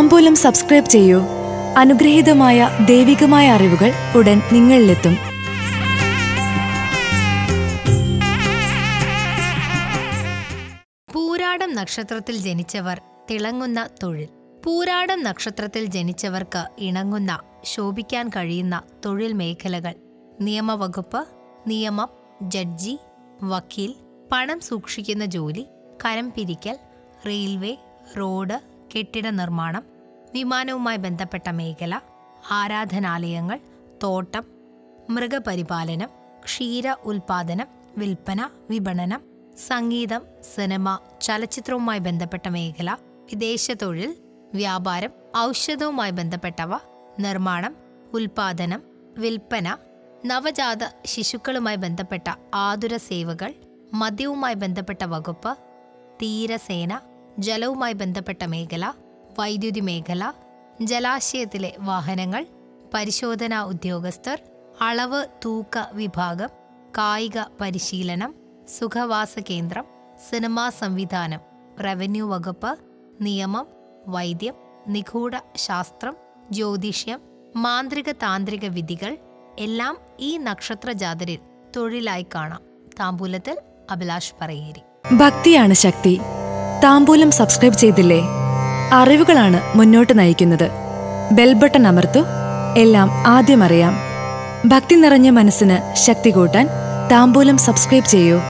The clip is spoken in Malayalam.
താമ്പൂലം സബ്സ്ക്രൈബ് ചെയ്യൂ അനുഗ്രഹീതമായ ദൈവികമായ അറിവുകൾ ഉടൻ നിങ്ങളിലെത്തും പൂരാടം നക്ഷത്രത്തിൽ ജനിച്ചവർ തിളങ്ങുന്ന തൊഴിൽ പൂരാടം നക്ഷത്രത്തിൽ ജനിച്ചവർക്ക് ഇണങ്ങുന്ന ശോഭിക്കാൻ കഴിയുന്ന തൊഴിൽ മേഖലകൾ നിയമവകുപ്പ് നിയമം ജഡ്ജി വക്കീൽ പണം സൂക്ഷിക്കുന്ന ജോലി കരം പിരിക്കൽ റെയിൽവേ റോഡ് കെട്ടിട നിർമ്മാണം വിമാനവുമായി ബന്ധപ്പെട്ട മേഖല ആരാധനാലയങ്ങൾ തോട്ടം മൃഗപരിപാലനം ക്ഷീര ഉൽപാദനം വിൽപ്പന വിപണനം സംഗീതം സിനിമ ചലച്ചിത്രവുമായി ബന്ധപ്പെട്ട മേഖല വിദേശ തൊഴിൽ വ്യാപാരം ഔഷധവുമായി ബന്ധപ്പെട്ടവ നിർമ്മാണം ഉൽപാദനം വിൽപ്പന നവജാത ശിശുക്കളുമായി ബന്ധപ്പെട്ട ആതുര സേവകൾ മദ്യവുമായി ബന്ധപ്പെട്ട വകുപ്പ് തീരസേന ജലവുമായി ബന്ധപ്പെട്ട മേഖല വൈദ്യുതി മേഖല ജലാശയത്തിലെ വാഹനങ്ങൾ പരിശോധനാ ഉദ്യോഗസ്ഥർ അളവ് തൂക്ക വിഭാഗം കായിക പരിശീലനം സുഖവാസ കേന്ദ്രം സിനിമാ സംവിധാനം റവന്യൂ വകുപ്പ് നിയമം വൈദ്യം നിഗൂഢ ശാസ്ത്രം ജ്യോതിഷ്യം മാന്ത്രിക താന്ത്രിക വിധികൾ എല്ലാം ഈ നക്ഷത്ര ജാതരിൽ തൊഴിലായി കാണാം താമ്പൂലത്തിൽ അഭിലാഷ് പറയേരി ഭക്തിയാണ് ശക്തി താമ്പൂലം സബ്സ്ക്രൈബ് ചെയ്തില്ലേ അറിവുകളാണ് മുന്നോട്ട് നയിക്കുന്നത് ബെൽബട്ടൺ അമർത്തു എല്ലാം ആദ്യം അറിയാം ഭക്തി നിറഞ്ഞ മനസ്സിന് ശക്തി കൂട്ടാൻ താമ്പൂലം സബ്സ്ക്രൈബ് ചെയ്യൂ